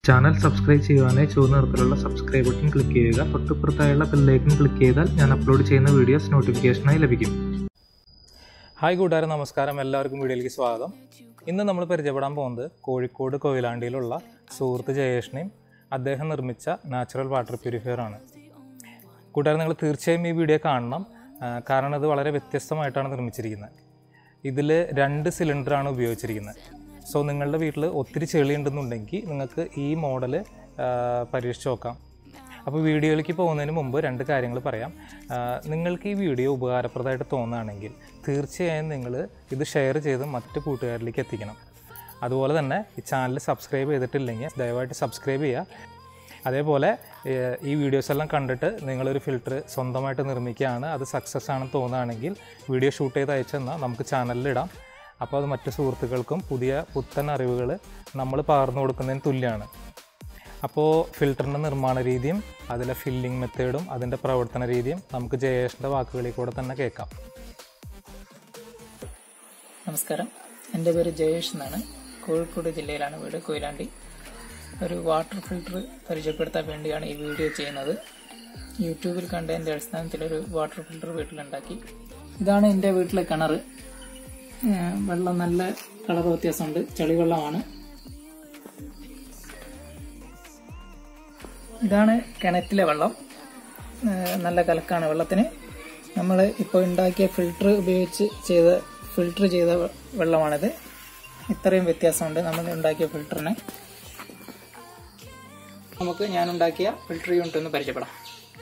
Channel subscribe ചെയ്യുവാനായി ചുവന്ന നിറത്തിലുള്ള സബ്സ്ക്രൈബ് ബട്ടൺ ക്ലിക്ക് ചെയ്യുക തൊട്ടുപുറത്തായുള്ള ബെല്ലൈക്കൺ ക്ലിക്ക് ചെയ്താൽ ഞാൻ അപ്ലോഡ് ചെയ്യുന്ന വീഡിയോസ് നോട്ടിഫിക്കേഷനായി ലഭിക്കും ഹായ് കൂട്ടുകാരെ നമസ്കാരം എല്ലാവർക്കും വീഡിയോയിലേക്ക് സ്വാഗതം ഇന്ന് നമ്മൾ പരിചയപ്പെടാൻ പോകുന്നത് കോഴിക്കോട് കൊയിലാണ്ടിയിലുള്ള സുഹൃത്ത് ജയേഷിനെയും അദ്ദേഹം നിർമ്മിച്ച നാച്ചുറൽ വാട്ടർ പ്യൂരിഫയർ ആണ് കൂട്ടുകാരെ നിങ്ങൾ തീർച്ചയായും ഈ വീഡിയോ കാണണം ആ, കാരണം ഇത് വളരെ വ്യത്യസ്തമായിട്ടാണ് നിർമ്മിച്ചിരിക്കുന്നത് ഇതിൽ രണ്ട് സിലിണ്ടറാണ് ഉപയോഗിച്ചിരിക്കുന്നത് സോ നിങ്ങളുടെ വീട്ടിൽ ഒത്തിരി ചെളി ഉണ്ടെന്നുണ്ടെങ്കിൽ നിങ്ങൾക്ക് ഈ മോഡൽ പരീക്ഷിച്ച് നോക്കാം അപ്പോൾ വീഡിയോയിലേക്ക് പോകുന്നതിന് മുമ്പ് രണ്ട് കാര്യങ്ങൾ പറയാം ആ, നിങ്ങൾക്ക് ഈ വീഡിയോ ഉപകാരപ്രദമായിട്ട് തോന്നുകയാണെങ്കിൽ തീർച്ചയായും നിങ്ങൾ ഇത് ഷെയർ ചെയ്ത് മറ്റ് കൂട്ടുകാരിലേക്ക് എത്തിക്കണം അതുപോലെ തന്നെ ഈ ചാനൽ സബ്സ്ക്രൈബ് ചെയ്തിട്ടില്ലെങ്കിൽ ദയവായിട്ട് സബ്സ്ക്രൈബ് ചെയ്യുക അതേപോലെ ഏഹ്, ഈ വീഡിയോസ് എല്ലാം കണ്ടിട്ട് നിങ്ങളൊരു ഫിൽറ്റർ സ്വന്തമായിട്ട് നിർമ്മിക്കുകയാണ് അത് സക്സസ് ആണെന്ന് തോന്നുകയാണെങ്കിൽ വീഡിയോ ഷൂട്ട് ചെയ്ത് അയച്ചെന്നാൽ നമുക്ക് ചാനലിൽ ഇടാം അപ്പോൾ അത് മറ്റു സുഹൃത്തുക്കൾക്കും പുതിയ പുത്തൻ അറിവുകൾ നമ്മൾ പകർന്നു കൊടുക്കുന്നതിന് തുല്യമാണ് അപ്പോൾ ഫിൽറ്ററിൻ്റെ നിർമ്മാണ രീതിയും അതിലെ ഫില്ലിംഗ് മെത്തേഡും അതിൻ്റെ പ്രവർത്തന രീതിയും നമുക്ക് ജയേഷിൻ്റെ വാക്കുകളിൽ കൂടെ തന്നെ കേൾക്കാം നമസ്കാരം എൻ്റെ പേര് ജയേഷ് എന്നാണ് കോഴിക്കോട് ജില്ലയിലാണ് വീട് കൊയിലാണ്ടി ഒരു വാട്ടർ ഫിൽട്ടർ പരിചയപ്പെടുത്താൻ വേണ്ടിയാണ് ഈ വീഡിയോ ചെയ്യുന്നത് യൂട്യൂബിൽ കണ്ടതിൻ്റെ അടിസ്ഥാനത്തിൽ ഒരു വാട്ടർ ഫിൽട്ടർ വീട്ടിലുണ്ടാക്കി ഇതാണ് എൻ്റെ വീട്ടിലെ കിണർ ഏഹ് വെള്ളം നല്ല കളർ വ്യത്യാസമുണ്ട് ചളിവെള്ളമാണ് ഇതാണ് കിണറ്റിലെ വെള്ളം ഏഹ് നല്ല കലക്കാണ് വെള്ളത്തിന് നമ്മൾ ഇപ്പോൾ ഉണ്ടാക്കിയ ഫിൽട്ടർ ഉപയോഗിച്ച് ചെയ്ത ഫിൽട്ടർ ചെയ്ത വെ- വെള്ളമാണിത് ഇത്രയും വ്യത്യാസമുണ്ട് നമ്മൾ ഉണ്ടാക്കിയ ഫിൽട്ടറിന് നമുക്ക് ഞാൻ ഉണ്ടാക്കിയ ഫിൽട്ടർ യൂണിറ്റ് ഒന്ന് പരിചയപ്പെടാം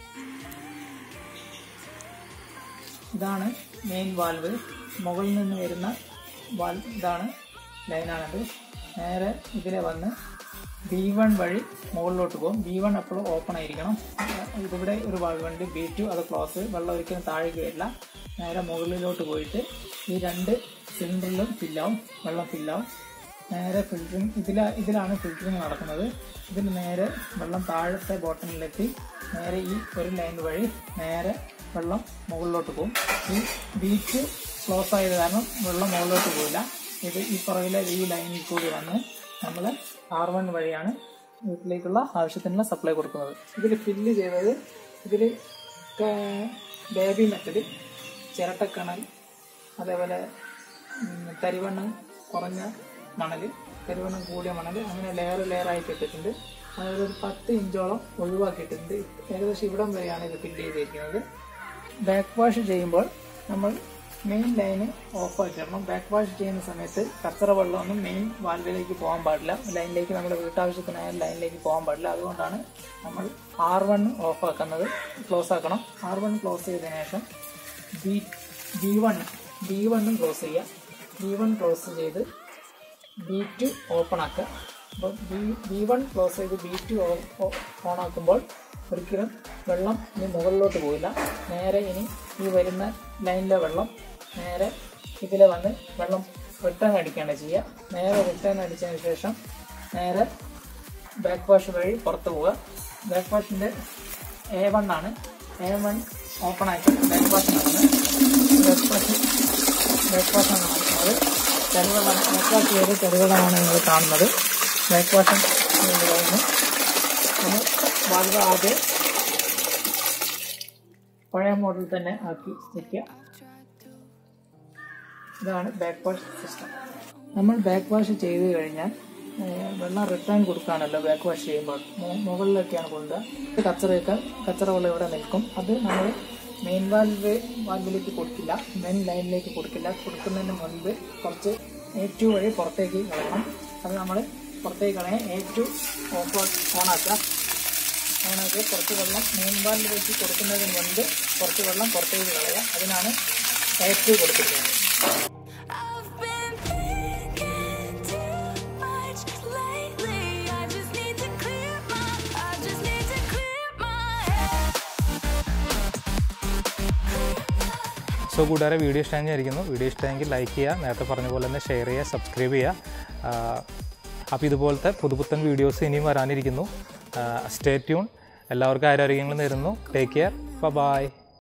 ഇതാണ് മെയിൻ വാൽവ് മുകളിൽ നിന്ന് വരുന്ന വാൽ ഇതാണ് ലൈനാണിത് നേരെ ഇതിലെ വന്ന് ബി വൺ വഴി മുകളിലോട്ട് പോകും ബി വൺ എപ്പോഴും ഓപ്പൺ ആയിരിക്കണം ഇതിവിടെ ഒരു വാൽവ് ഉണ്ട് ബി ടു അത് ക്ലോസ് വെള്ളം ഒരിക്കലും താഴേക്ക് വരില്ല നേരെ മുകളിലോട്ട് പോയിട്ട് ഈ രണ്ട് സിലിണ്ടറിലും ഫില്ലാവും വെള്ളം ഫില്ലാവും നേരെ ഫിൽറ്ററിങ് ഇതിലാ ഇതിലാണ് ഫിൽറ്ററിങ് നടക്കുന്നത് ഇതിൽ നേരെ വെള്ളം താഴത്തെ ബോട്ടണിലെത്തി നേരെ ഈ ഒരു ലൈൻ വഴി നേരെ വെള്ളം മുകളിലോട്ട് പോകും ഈ ബീച്ച് ക്ലോസ് ആയത് കാരണം വെള്ളം മുകളിലോട്ട് പോയില്ല ഇത് ഈ പുറകിലെ ഈ ലൈനിൽ കൂടി വന്ന് നമ്മൾ ആർ വൺ വഴിയാണ് വീട്ടിലേക്കുള്ള ആവശ്യത്തിനുള്ള സപ്ലൈ കൊടുക്കുന്നത് ഇതിൽ ഫില്ല് ചെയ്തത് ഇതിൽ ബേബി മെത്തഡ് ചിരട്ടക്കണൽ അതേപോലെ ഉം, തരിവണ്ണം കുറഞ്ഞ മണൽ തരിവണ്ണം കൂടിയ മണൽ അങ്ങനെ ലെയർ ലെയർ ആയിട്ട് ഇട്ടിട്ടുണ്ട് അതായത് ഒരു പത്ത് ഇഞ്ചോളം ഒഴിവാക്കിയിട്ടുണ്ട് ഏകദേശം ഇവിടം വരെയാണ് ഇത് ഫില്ല് ചെയ്തിരിക്കുന്നത് ബാക്ക് വാഷ് ചെയ്യുമ്പോൾ നമ്മൾ മെയിൻ ലൈന് ഓഫ് ആക്കിയിടണം ബാക്ക് വാഷ് ചെയ്യുന്ന സമയത്ത് കച്ചറ വെള്ളമൊന്നും മെയിൻ വാൽവിലേക്ക് പോകാൻ പാടില്ല ലൈനിലേക്ക് നമ്മുടെ വീട്ടാവശ്യത്തിനായ ലൈനിലേക്ക് പോകാൻ പാടില്ല അതുകൊണ്ടാണ് നമ്മൾ ആർ വൺ ഓഫ് ആക്കുന്നത് ക്ലോസ് ആക്കണം ആർ വൺ ക്ലോസ് ചെയ്തതിനു ശേഷം ബി ബി വൺ ബി വണ്ണും ക്ലോസ് ചെയ്യുക ബി വൺ ക്ലോസ് ചെയ്ത് ബി ടു ഓപ്പൺ ആക്കുക അപ്പോൾ ബി ബി വൺ ക്ലോസ് ചെയ്ത് ബി ടു ഓൺ ആക്കുമ്പോൾ ഒരിക്കലും വെള്ളം ഇനി മുകളിലോട്ട് പോയില്ല നേരെ ഇനി ഈ വരുന്ന ലൈനിലെ വെള്ളം നേരെ ഇതിൽ വന്ന് വെള്ളം റിട്ടേൺ അടിക്കുകയാണ് ചെയ്യുക നേരെ റിട്ടേൺ അടിച്ചതിന് ശേഷം നേരെ ബാക്ക് വാഷ് വഴി പുറത്ത് പോവുക ബാക്ക് വാഷിൻ്റെ എ വൺ ആണ് എ വൺ ഓപ്പൺ ആക്കി ബാക്ക് വാഷ് നടക്കുന്നത് ബാക്ക് വാഷ് ബാക്ക് വാഷാണ് നടക്കുന്നത് ചളിവെള്ളം ബാക്ക് വാഷ് ചെയ്ത് ചളിവെള്ളമാണ് നിങ്ങൾ കാണുന്നത് ബാക്ക് വാഷ് കഴിഞ്ഞ് നമ്മൾ വാൽവ് ആദ്യം പഴയ മോഡൽ തന്നെ ആക്കി വെക്കുക ഇതാണ് ബാക്ക് വാഷ് സിസ്റ്റം നമ്മൾ ബാക്ക് വാഷ് ചെയ്ത് കഴിഞ്ഞാൽ ഏഹ്, വെള്ളം റിട്ടേൺ കൊടുക്കുകയാണല്ലോ ബാക്ക് വാഷ് ചെയ്യുമ്പോൾ മു- മുകളിലൊക്കെയാണ് കൊണ്ടുപോകുക ഇത് കച്ചറയൊക്കെ കച്ചറ വെള്ളം ഇവിടെ നിൽക്കും അത് നമ്മൾ മെയിൻ വാൽവ് വാൽവിലേക്ക് കൊടുക്കില്ല മെയിൻ ലൈനിലേക്ക് കൊടുക്കില്ല കൊടുക്കുന്നതിന് മുൻപ് കുറച്ച് എ ടു വഴി പുറത്തേക്ക് കളയണം അത് നമ്മൾ പുറത്തേക്ക് കളയാൻ എ ടു ഓഫ് ഓണാക്കുക ഓണാക്കി കുറച്ച് വെള്ളം മെയിൻ വാൽവിലേക്ക് കൊടുക്കുന്നതിന് മുൻപ് കുറച്ച് വെള്ളം പുറത്തേക്ക് കളയുക അതിനാണ് എ ടു കൊടുത്തിരിക്കുന്നത് I've been thinking too much lately. I just need to clear my, I just need to clear my head. So കൂട്ടുകാരെ വീഡിയോ ഇഷ്ടമായിരിക്കുന്നു വീഡിയോ ഇഷ്ടമെങ്കിൽ ലൈക്ക് ചെയ്യുക നേരത്തെ പറഞ്ഞ പോലെ തന്നെ ഷെയർ ചെയ്യുക സബ്സ്ക്രൈബ് ചെയ്യുക അപ്പോൾ ഇതുപോലത്തെ പുതുപുത്തൻ വീഡിയോസ് ഇനിയും വരാനിരിക്കുന്നു സ്റ്റേ ട്യൂൺ എല്ലാവർക്കും ആരോഗ്യങ്ങൾ നേരുന്നു ടേക്ക് കെയർ ബൈ